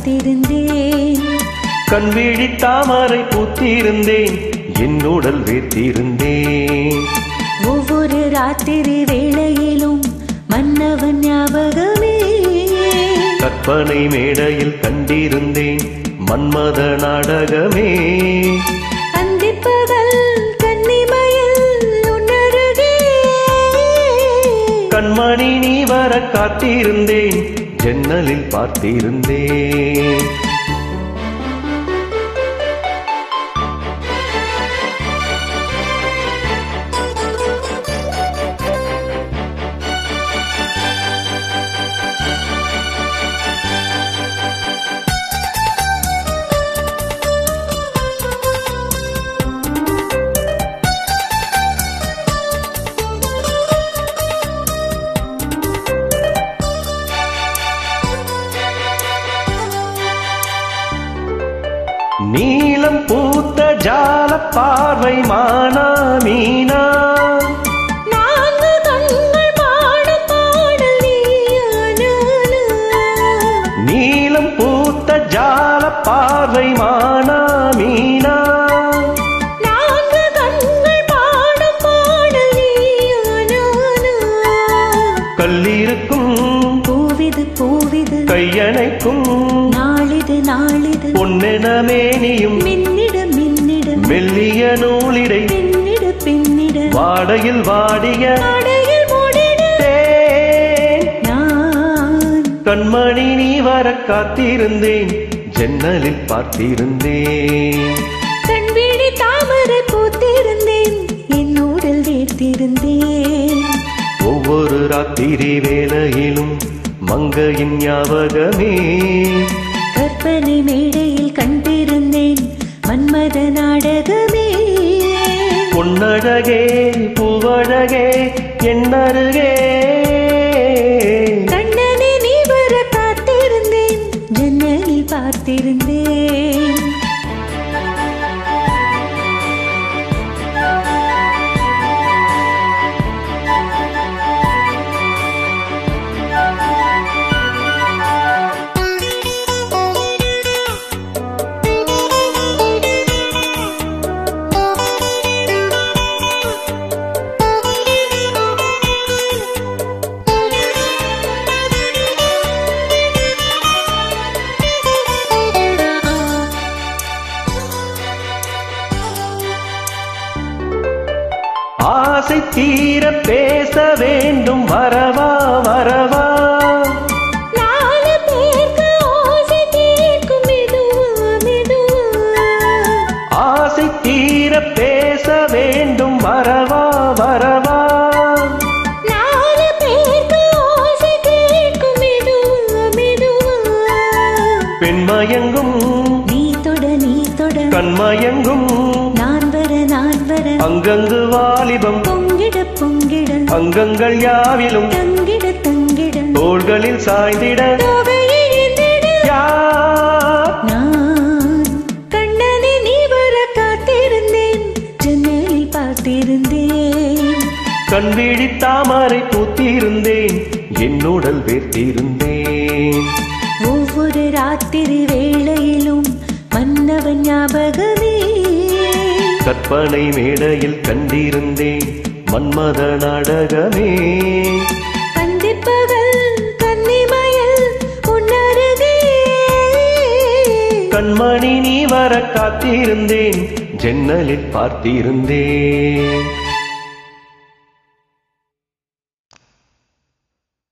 காத்திருந்தேன் கண்விழி தாமரை பூத்திருந்தேன் என் உடல் வேர்த்திருந்தேன் ஒவ்வொரு ராத்திரி வேளையிலும் மன்னவன் ஞாபகமே கற்பனை மேடையில் கண்டிருந்தேன் மன்மத நாடகமே அந்திப்பகல் கன்னிமயில் உன்னருகே கண்மணி நீ வர காத்திருந்தேன் ஜன்னலில் பார்த்திருந்தேன் நீலம் பூத்த ஜால பார்வை மானா மீனா நான்கு கண்கள் பாடும் பாடல் நீயானானா. நீலம் பூத்த ஜால பார்வை மானா மீனா நான்கு கண்கள் பாடும் பாடல் நீயானானா. கல்லிருக்கும் பூவிது பூவிது கையணைக்கும் நாளிது நாளிது பொன்னென மேனியும் மின்னிட மின்னிட மெல்லிய நூலிடை பின்னிட பின்னிட வாடையில் வாடிய அடையில் மூடிட தேன் நான் கண்மணி நீ வர காத்திருந்தேன் ஜன்னலில் பார்த்திருந்தேன் கண்விழி தாமரை பூத்திருந்தேன் என் ஊரில் வேர்த்திருந்தேன் ஒவ்வொரு ராத்திரி வேளையிலும் மங்கையின் ஞாபகமே கற்பனை மேடையில் கண்டிருந்தேன் மன்மத நாடகமே பொன்னழகே பூவழகே என்னருகே கண்ணனை நீ வர காத்திருந்தேன் ஜன்னலில் பார்த்திருந்தேன் ஆசை தீர பேச வேண்டும் வரவா வரவா நாலு பேருக்கு ஓசை கேட்கும் மெதுவா மெதுவா ஆசை தீர பேச வேண்டும் வரவா வரவா நாலு பேருக்கு ஓசை கேட்கும் மெதுவா மெதுவா பெண்மயங்கும் நீ தொட நீ தொட கண்மயங்கும் நான் வர நான் வர அங்கங்கு வாலிபம் பொங்கிட பொங்கிட அங்கங்கள் யாவிலும் தங்கிட தங்கிட தோள்களில் சாய்ந்திட தொகையை எந்திட யார் நான் கண்ணனை நீ வர காத்திருந்தேன் ஜன்னலில் பார்த்திருந்தேன் கண்விழி தாமரை பூத்திருந்தேன் என்னுடல் வேர்த்திருந்தேன் ஒவ்வொரு ராத்திரி வேளையிலும் மன்னவன் ஞாபகமே கற்பனை மேடையில் கண்டிருந்தேன் மன்மத நாடகமே கண்டிப்பகல் கன்னிமயல் உன்னருகே கண்மணி நீ வர காத்திருந்தேன் ஜன்னலில் பார்த்திருந்தேன்